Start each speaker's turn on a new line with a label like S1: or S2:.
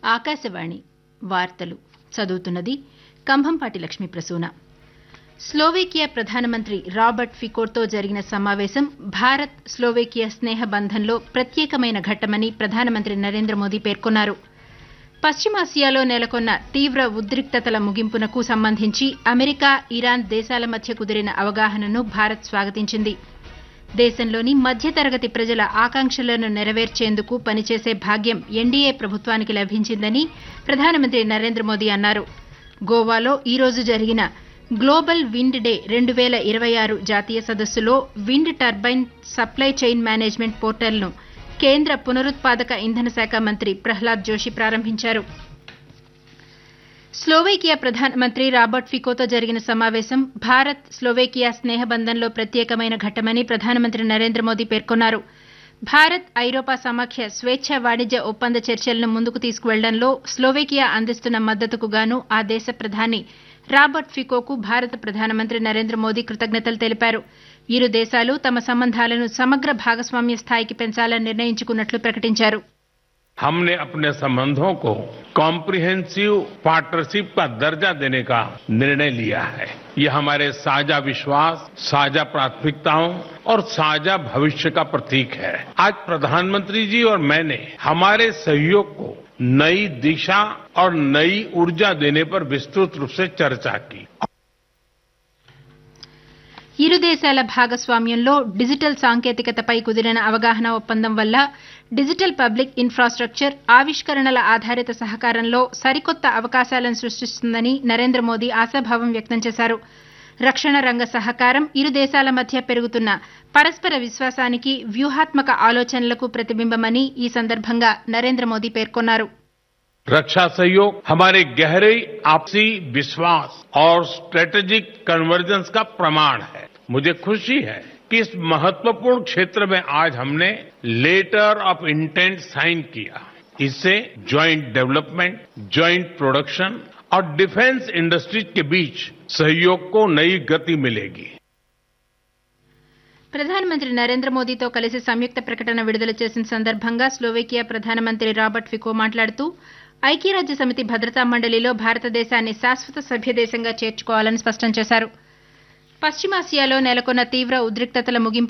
S1: ఆకాశవాణి వార్తలు చదువుతున్నది కంభంపాటి లక్ష్మీ ప్రసూన స్లోవేకియా ప్రధానమంత్రి రాబర్ట్ ఫికోతో జరిగిన సమావేశం భారత్ స్లోవేకియా స్నేహ బంధంలో ప్రత్యేకమైన ఘట్టమని ప్రధానమంత్రి నరేంద్ర మోదీ పేర్కొన్నారు పశ్చిమాసియాలో నెలకొన్న తీవ్ర ఉద్రిక్తతల ముగింపునకు సంబంధించి అమెరికా ఇరాన్ దేశాల మధ్య కుదిరిన అవగాహనను భారత్ స్వాగతించింది దేశంలోని మధ్యతరగతి ప్రజల ఆకాంక్షలను నెరవేర్చేందుకు పనిచేసే భాగ్యం ఎన్డీఏ ప్రభుత్వానికి లభించిందని ప్రధానమంత్రి నరేంద్ర మోదీ అన్నారు గోవాలో ఈ రోజు జరిగిన గ్లోబల్ విండ్ డే రెండు వేల ఇరవై ఆరు జాతీయ సదస్సులో wind turbine supply chain management పోర్టల్ను కేంద్ర పునరుత్పాదక ఇంధన శాఖ మంత్రి ప్రహ్లాద్ జోషి ప్రారంభించారు స్లోవేకియా ప్రధానమంత్రి రాబర్ట్ ఫికోతో జరిగిన సమావేశం భారత్ స్లోవేకియా స్నేహబంధంలో ప్రత్యేకమైన ఘట్టమని ప్రధానమంత్రి నరేంద్ర మోదీ పేర్కొన్నారు భారత్ ఐరోపా సమాఖ్య స్వేచ్ఛ వాణిజ్య ఒప్పంద చర్చలను ముందుకు తీసుకువెళ్లడంలో స్లోవేకియా అందిస్తున్న మద్దతుకు గాను ఆ దేశ ప్రధాని రాబర్ట్ ఫికోకు భారత ప్రధానమంత్రి నరేంద్ర మోదీ కృతజ్ఞతలు తెలిపారు ఇరు దేశాలు తమ సంబంధాలను సమగ్ర భాగస్వామ్య స్థాయికి పెంచాలని నిర్ణయించుకున్నట్లు ప్రకటించారు
S2: हमने अपने संबंधों को कॉम्प्रिहेंसिव पार्टनरशिप का दर्जा देने का निर्णय लिया है ये हमारे साझा विश्वास साझा प्राथमिकताओं और साझा भविष्य का प्रतीक है आज प्रधानमंत्री जी और मैंने हमारे सहयोग को नई दिशा और नई ऊर्जा देने पर विस्तृत रूप से चर्चा की
S1: ఇరు దేశాల భాగస్వామ్యంలో డిజిటల్ సాంకేతికతపై కుదిరిన అవగాహన ఒప్పందం వల్ల డిజిటల్ పబ్లిక్ ఇన్ఫ్రాస్ట్రక్చర్ ఆవిష్కరణల ఆధారిత సహకారంలో సరికొత్త అవకాశాలను సృష్టిస్తుందని నరేంద్ర మోదీ ఆశాభావం వ్యక్తం చేశారు రక్షణ రంగ సహకారం ఇరు దేశాల మధ్య పెరుగుతున్న పరస్పర విశ్వాసానికి వ్యూహాత్మక ఆలోచనలకు ప్రతిబింబమని ఈ సందర్భంగా నరేంద్ర మోదీ పేర్కొన్నారు
S2: रक्षा सहयोग हमारे गहरे आपसी विश्वास और स्ट्रेटेजिक कन्वर्जेंस का प्रमाण है मुझे खुशी है कि इस महत्वपूर्ण क्षेत्र में आज हमने लेटर ऑफ इंटेंट साइन किया इससे ज्वाइंट डेवलपमेंट ज्वाइंट प्रोडक्शन और डिफेंस इंडस्ट्रीज के बीच सहयोग को नई गति मिलेगी
S1: ప్రధానమంత్రి నరేంద్ర మోదీతో కలిసి సంయుక్త ప్రకటన విడుదల చేసిన సందర్భంగా స్లోవేకియా ప్రధానమంత్రి రాబర్ట్ ఫికో మాట్లాడుతూ ఐక్యరాజ్య సమితి భద్రతా మండలిలో భారతదేశాన్ని శాశ్వత సభ్యదేశంగా చేర్చుకోవాలని స్పష్టం చేశారు పశ్చిమాసియాలో నెలకొన్న తీవ్ర ఉద్రిక్తతల ముగింపు